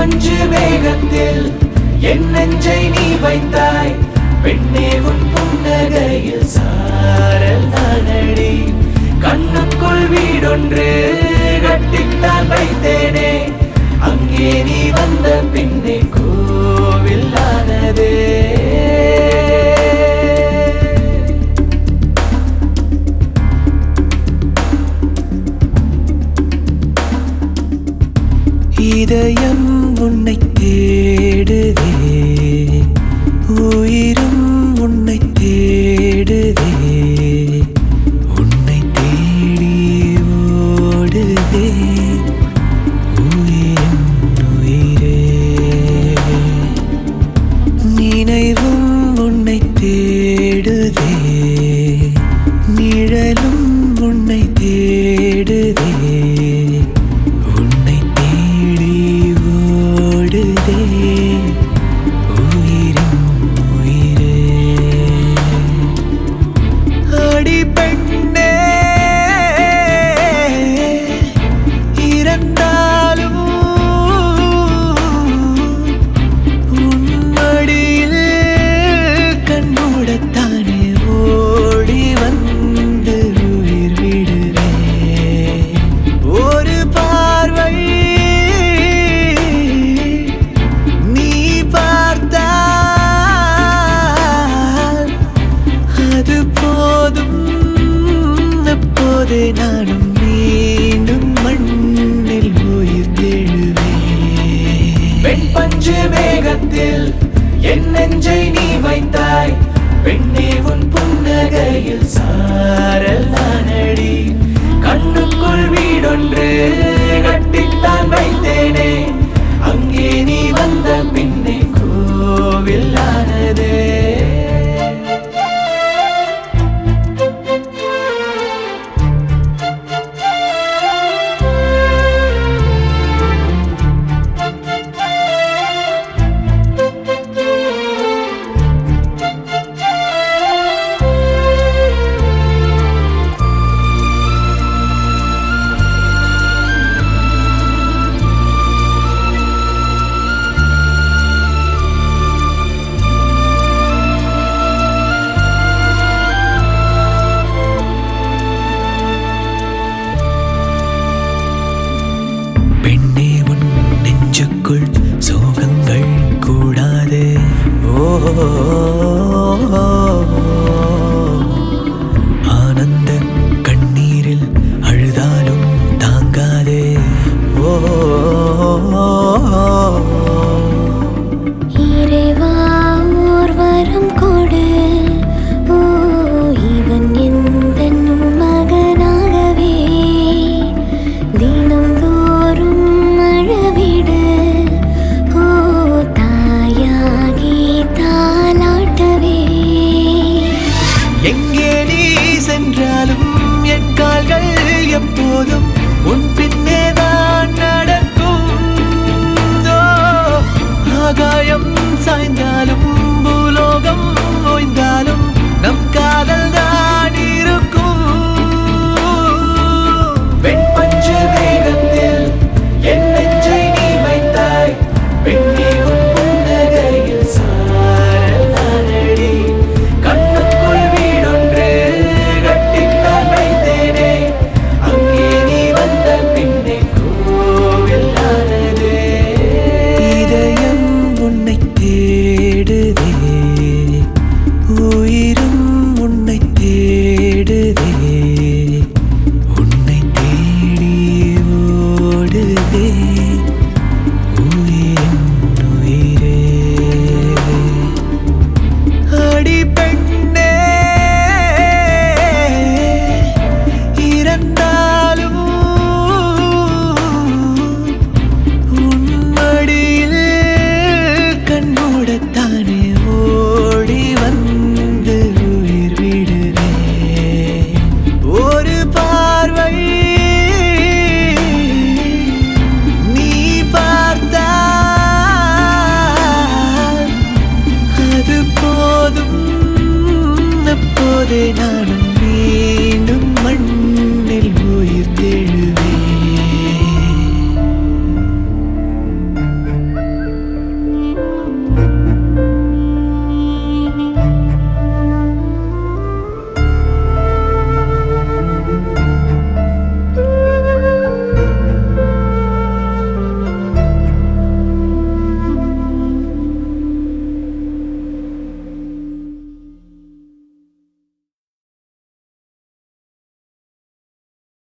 பஞ்சு மேகத்தில் என் நெஞ்சை நீ வைத்தாய் பெண்ணே உன் புன்னகையில் சாரல் நானடி கண்ணுக்குள் வீடொன்று கட்டித்தான் வைத்தேனே அங்கே நீ வந்த பின்னே கோவில் ஆனதே இதயம் உன்னை தேடுதே உயிரும் உன்னை தேடுதே உன்னை தேடி ஓடுதே உயிரின் உயிரே நினைவும் உன்னை தேடுதே நிழலும் உன்னை தேடுதே உன்னை தேடி ஓடுதே உயிரின் உயிரே அடி பெண்ணே இறந்தாலும் உன் மடியில் கண்மூடத்தானே ஓடி வந்து உயிர் விடுவேன் ஒரு பார்வை நீ பார்த்தால் அது போதும் அப்போதே நானும் மீண்டும் மண்ணில் உயிர் தெழுவேன் பெண் பஞ்சு மேகத்தில் என் நெஞ்சை நீ வைத்தாய் பெண்ணே உன் புன்னகையில் சாரல் நானடி கண்ணுக்குள் வீடொன்று கட்டித்தான் வைத்தேனே அங்கே நீ வந்த பின்னே கோவில் ஆனதே பெண்ணே உன் நெஞ்சுக்குள் சோகங்கள் கூடாது ஓ